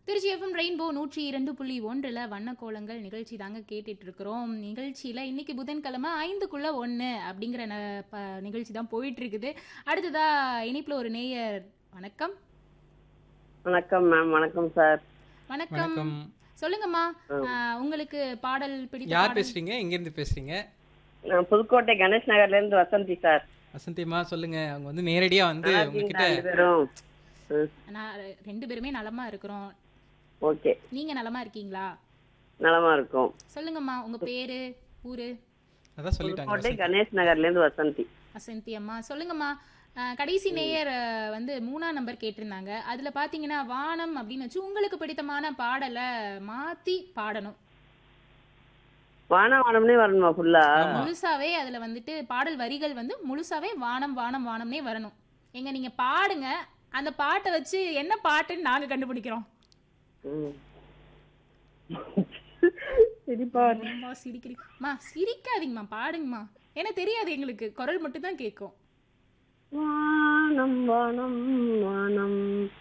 Trichy FM rainbow நூற்றி இரண்டு புள்ளி ஒன்றில் வண்ணக்கோலங்கள் நிகழ்ச்சி தாங்க கேட்டுட்டு இருக்கிறோம் நிகழ்ச்சியில் இன்னைக்கு புதன்கிழமை ஐந்துக்குள்ள ஒன்று அப்படிங்கிற ந- ப- நிகழ்ச்சி தான் போயிட்டு இருக்குது அடுத்ததா இனிப்புல ஒரு நேயர் வணக்கம் வணக்கம் மேம் வணக்கம் சார் வணக்கம் வணக்கம் சொல்லுங்கம்மா ஆஹ், உங்களுக்கு பாடல் பிடித்த யார் பாடல்? பேசுறீங்க எங்கேருந்து பேசுறீங்க நான் புதுக்கோட்டை கணேஷ் நகர்ல இருந்து வசந்தி சார் வசந்திமா சொல்லுங்க அவங்க வந்து நேரடியா வந்து நல்லா உங்ககிட்ட இருக்கீங்களா ரெண்டு பேரும் ம், நான் ரெ- ரெண்டு பேருமே நலமா இருக்கிறோம் ஓகே நீங்க நலமா இருக்கீங்களா நலமா இருக்கும் சொல்லுங்கம்மா உங்க பேரு ஊரு அதான் சொல்லிட்டாங்க புதுக்கோட்டை வசந்தி. கணேஷ் நகர்ல இருந்து வசந்தி வசந்தி அம்மா சொல்லுங்கம்மா அஹ், கடைசி நேயர் அஹ், வந்து மூணாம் நம்பர் கேட்டிருந்தாங்க அதுல பாத்தீங்கன்னா வானம் அப்படின்னு வச்சு உங்களுக்கு பிடித்தமான பாடலை மாத்தி பாடணும் வானம் வானம்னே வரணுமா ஃபுல்லா ஆமா. முழுசாவே அதுல வந்துட்டு பாடல் வரிகள் வந்து முழுசாவே வானம் வானம் வானம்னே வரணும் எங்க நீங்க பாடுங்க அந்த பாட்டை வச்சு என்ன பாட்டுன்னு நாங்க கண்டுபிடிக்கிறோம் ம். சிரிப்பா வருது. அம்மா சிரிக்கிறீங்கம்மா சிரிக்காதீங்கம்மா பாடுங்கம்மா ஏன்னா தெரியாது எங்களுக்கு குரல் மட்டும் தான் கேட்கும் வானம் வானம் வானம்